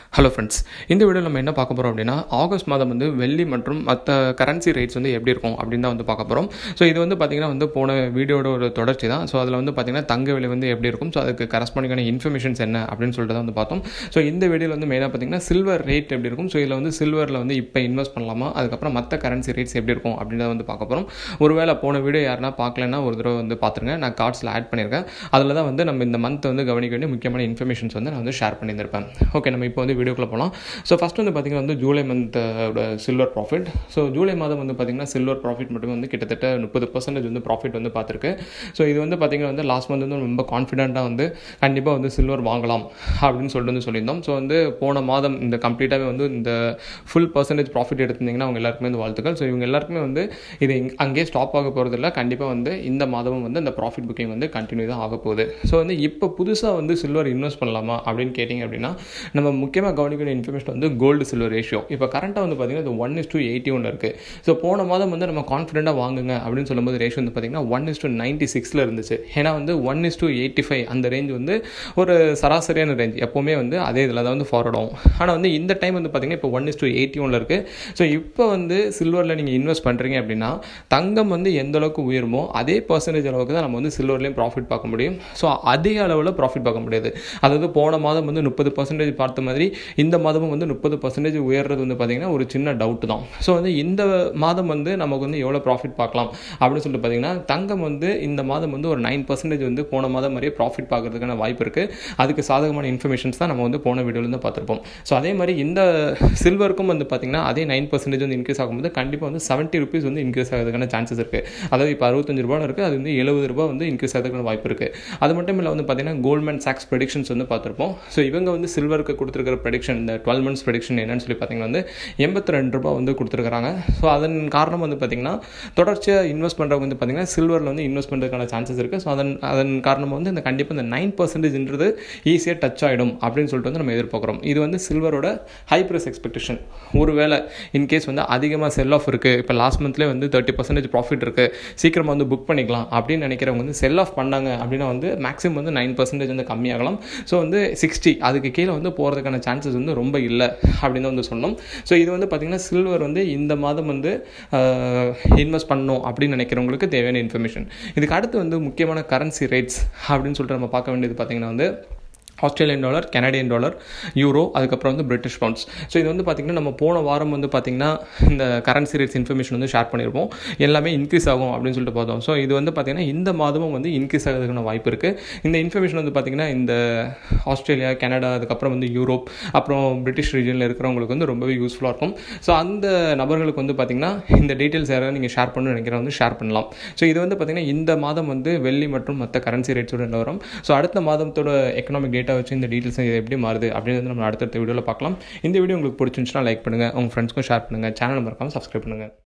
hello friends இந்த வீடியோவில் நம்ம என்ன பார்க்க போகிறோம் அப்படின்னா ஆகஸ்ட் மாதம் வந்து வெள்ளி மற்றும் மற்ற கரன்சி ரேட்ஸ் வந்து எப்படி இருக்கும் அப்படின்னு தான் வந்து பார்க்க போகிறோம் ஸோ இது வந்து பார்த்திங்கன்னா வந்து போன வீடியோட ஒரு தொடர்ச்சி தான் ஸோ அதில் வந்து பார்த்திங்கன்னா தங்க விலை வந்து எப்படி இருக்கும் ஸோ அதுக்கு கரஸ்பாண்டிங்கான இன்ஃபர்மேஷன்ஸ் என்ன அப்படின்னு சொல்லிட்டு தான் வந்து பார்த்தோம் ஸோ இந்த வீடியோவில் வந்து மெயினாக பார்த்திங்கன்னா சில்வர் ரேட் எப்படி இருக்கும் ஸோ இதில் வந்து சில்வரில் வந்து இப்போ இன்வெஸ்ட் பண்ணலாமா அதுக்கப்புறம் மற்ற கரன்சி ரேட்ஸ் எப்படி இருக்கும் அப்படின்றத வந்து பார்க்க போகிறோம் ஒருவேளை போன வீடியோ யாருன்னா பார்க்கலன்னா ஒரு தடவை வந்து பார்த்துருங்க நான் கார்ட்ஸில் ஆட் பண்ணியிருக்கேன் அதில் தான் வந்து நம்ம இந்த மந்த் வந்து கவனிக்க வேண்டிய முக்கியமான இன்ஃபர்மேஷன்ஸ் வந்து நான் வந்து ஷேர் பண்ணியிருப்பேன் ஓகே நம்ம இப்போ வந்து வீடியோக்குள்ளே போகலாம் ஸோ ஃபஸ்ட் வந்து பார்த்திங்கன்னா வந்து ஜூலை மந்தோட சில்வர் ப்ராஃபிட் ஸோ ஜூலை மாதம் வந்து பார்த்திங்கன்னா சில்வர் ப்ராஃபிட் மட்டுமே வந்து கிட்டத்தட்ட முப்பது பர்சன்டேஜ் வந்து ப்ராஃபிட் வந்து பார்த்துருக்கு ஸோ இது வந்து பார்த்திங்கன்னா வந்து லாஸ்ட் மந்த் வந்து ரொம்ப கான்ஃபிடென்ட்டாக வந்து கண்டிப்பாக வந்து சில்வர் வாங்கலாம் அப்படின்னு சொல்லிட்டு வந்து சொல்லியிருந்தோம் ஸோ வந்து போன மாதம் இந்த கம்ப்ளீட்டாகவே வந்து இந்த ஃபுல் பர்சன்டேஜ் ப்ராஃபிட் எடுத்திருந்தீங்கன்னா அவங்க எல்லாருக்குமே வந்து வாழ்த்துக்கள் ஸோ இவங்க எல்லாருக்குமே வந்து இது இங்க- அங்கேயே ஸ்டாப் ஆக போகிறதில்ல கண்டிப்பாக வந்து இந்த மாதமும் வந்து அந்த ப்ராஃபிட் புக்கிங் வந்து கண்டினியூ தான் ஆக போகுது ஸோ வந்து இப்போ புதுசாக வந்து சில்வர் இன்வெஸ்ட் பண்ணலாமா அப்படின்னு கேட்டிங்க அப்படின்னா நம்ம முக்கியமாக கவனிக்க வேண்டிய இன்ஃபர்மேஷன் வந்து கோல்டு சில்வர் ரேஷியோ இப்போ கரண்ட்டாக வந்து பார்த்திங்கன்னா இது ஒன் இஸ் டூ எயிட்டி ஒன்று இருக்குது ஸோ போன மாதம் வந்து நம்ம கான்ஃபிடென்ட்டாக வாங்குங்க அப்படின்னு சொல்லும்போது ரேஷியோ வந்து பார்த்திங்கன்னா ஒன் இஸ் டூ நைன்ட்டி சிக்ஸில் இருந்துச்சு ஏன்னா வந்து one is two eighty five அந்த ரேஞ்ச் வந்து ஒரு சராசரியான ரேஞ்ச் எப்போவுமே வந்து அதே இதில் தான் வந்து ஃபார்வர்ட் ஆகும் ஆனால் வந்து இந்த டைம் வந்து பார்த்திங்கன்னா இப்போ ஒன் இஸ் டூ எயிட்டி ஒனில் இருக்குது ஸோ இப்போ வந்து சில்வரில் நீங்கள் இன்வெஸ்ட் பண்ணுறீங்க அப்படின்னா தங்கம் வந்து எந்த அளவுக்கு உயருமோ அதே பர்சன்டேஜ் அளவுக்கு தான் நம்ம வந்து சில்வர்லேயும் ப்ராஃபிட் பார்க்க முடியும் ஸோ அதே அளவில் ப்ராஃபிட் பார்க்க முடியாது அதாவது போன மாதம் வந்து முப்பது பர்சன்டேஜ் பார்த்த மாதிரி இந்த மாதமும் வந்து முப்பது பர்சன்டேஜ் உயர்றது வந்து பார்த்திங்கன்னா ஒரு சின்ன டவுட் தான் ஸோ வந்து இந்த மாதம் வந்து நமக்கு வந்து எவ்வளோ ப்ராஃபிட் பார்க்கலாம் அப்படின்னு சொல்லிட்டு பார்த்தீங்கன்னா தங்கம் வந்து இந்த மாதம் வந்து ஒரு நைன் பர்சன்டேஜ் வந்து போன மாதம் மாதிரியே ப்ராஃபிட் பார்க்கறதுக்கான வாய்ப்பு இருக்குது அதுக்கு சாதகமான இன்ஃபர்மேஷன்ஸ் தான் நம்ம வந்து போன வீடியோலேருந்து பார்த்துருப்போம் ஸோ அதே மாதிரி இந்த சில்வருக்கும் வந்து பார்த்திங்கன்னா அதே நைன் பர்சன்டேஜ் வந்து இன்க்ரீஸ் ஆகும்போது கண்டிப்பாக வந்து செவன்ட்டி ருபீஸ் வந்து இன்க்ரீஸ் ஆகிறதுக்கான சான்சஸ் இருக்குது அதாவது இப்போ அறுபத்தஞ்சு ரூபாய் இருக்குது அது வந்து எழுபது ரூபாய் வந்து இன்க்ரீஸ் ஆகிறதுக்கான வாய்ப்பு இருக்குது அது மட்டும் இல்லை வந்து பார்த்தீங்கன்னா கோல்ட்மேன் சாக்ஸ் ப்ரெடிக்ஷன்ஸ் வந்து பார்த்துருப்போம் ஸோ இவங்க வந்து சில்வருக்கு கொடுத்துருக்கிற ப்ரெடிக்ஷன் இந்த டுவெல் மந்த்ஸ் ப்ரெடிக்ஷன் என்னன்னு சொல்லி பார்த்தீங்கன்னா வந்து எண்பத்தி ரெண்டு ரூபாய் வந்து கொடுத்துருக்காங்க ஸோ அதன் காரணம் வந்து பார்த்தீங்கன்னா தொடர்ச்சியாக இன்வெஸ்ட் பண்ணுறவங்க வந்து பார்த்தீங்கன்னா சில்வரில் வந்து இன்வெஸ்ட் பண்ணுறதுக்கான சான்சஸ் இருக்குது ஸோ அதன் அதன் காரணமாக வந்து இந்த கண்டிப்பாக இந்த நைன் பர்சன்டேஜ்ன்றது ஈஸியாக டச் ஆகிடும் அப்படின்னு சொல்லிட்டு வந்து நம்ம எதிர்பார்க்குறோம் இது வந்து சில்வரோட ஹை ப்ரைஸ் எக்ஸ்பெக்டேஷன் ஒருவேளை இன்கேஸ் வந்து அதிகமாக செல் ஆஃப் இருக்குது இப்போ லாஸ்ட் மந்த்லேயே வந்து தேர்ட்டி பர்சன்டேஜ் ப்ராஃபிட் இருக்குது சீக்கிரமாக வந்து புக் பண்ணிக்கலாம் அப்படின்னு நினைக்கிறவங்க வந்து செல் ஆஃப் பண்ணாங்க அப்படின்னா வந்து மேக்ஸிமம் வந்து நைன் பர்சன்டேஜ் வந்து கம்மியாகலாம் ஸோ வந்து சிக்ஸ்டி அதுக்கு கீழே வந்து போகிறதுக்கான சான்சஸ் வந்து ரொம்ப இல்லை அப்படின்னு வந்து சொன்னோம் ஸோ இது வந்து பார்த்திங்கன்னா சில்வர் வந்து இந்த மாதம் வந்து இன்வெஸ்ட் பண்ணணும் அப்படின்னு நினைக்கிறவங்களுக்கு தேவையான இன்ஃபர்மேஷன் இதுக்கு அடுத்து வந்து முக்கியமான கரன்சி ரேட்ஸ் அப்படின்னு சொல்லிட்டு நம்ம பார்க்க வேண்டியது பார்த்திங்கன்னா வந்து Australian dollar Canadian dollar euro அதுக்கப்புறம் வந்து பிரிட்டிஷ் பவுண்ட்ஸ் ஸோ இது வந்து பார்த்திங்கன்னா நம்ம போன வாரம் வந்து பார்த்திங்கன்னா இந்த கரன்சி ரேட்ஸ் இன்ஃபர்மேஷன் வந்து ஷேர் பண்ணியிருப்போம் எல்லாமே இன்க்ரீஸ் ஆகும் அப்படின்னு சொல்லிட்டு பார்த்தோம் ஸோ இது வந்து பார்த்திங்கன்னா இந்த மாதமும் வந்து இன்க்ரீஸ் ஆகிறதுக்கான வாய்ப்பு இருக்குது இந்த இன்ஃபர்மேஷன் வந்து பார்த்திங்கன்னா இந்த ஆஸ்திரேலியா கனடா அதுக்கப்புறம் வந்து யூரோப் அப்புறம் பிரிட்டிஷ் ரீஜனில் இருக்கிறவங்களுக்கு வந்து ரொம்பவே யூஸ்ஃபுல்லாக இருக்கும் ஸோ அந்த நபர்களுக்கு வந்து பார்த்திங்கன்னா இந்த டீட்டெயில்ஸ் யாராவது நீங்கள் ஷேர் பண்ணணும்னு நினைக்கிறவங்க வந்து ஷேர் பண்ணலாம் ஸோ இது வந்து பார்த்திங்கன்னா இந்த மாதம் வந்து வெள்ளி மற்றும் மற்ற கரன்சி ரேட்ஸோட வரும் ஸோ அடுத்த மாதத்தோட எக்கனாமிக் டேட்டா வச்சு இந்த டீட்டெயில்ஸ் எப்படி மாறுது அப்படின்னு வந்து நம்ம அடுத்தடுத்த வீடியோவில் பார்க்கலாம் இந்த வீடியோ உங்களுக்கு பிடிச்சிருந்துச்சுன்னா லைக் பண்ணுங்கள் உங்கள் ஃப்ரெண்ட்ஸ்க்கும் ஷேர் பண்ணுங்கள் சேனல் மறக்காமல் சப்ஸ்கிரைப் பண்ணுங்கள்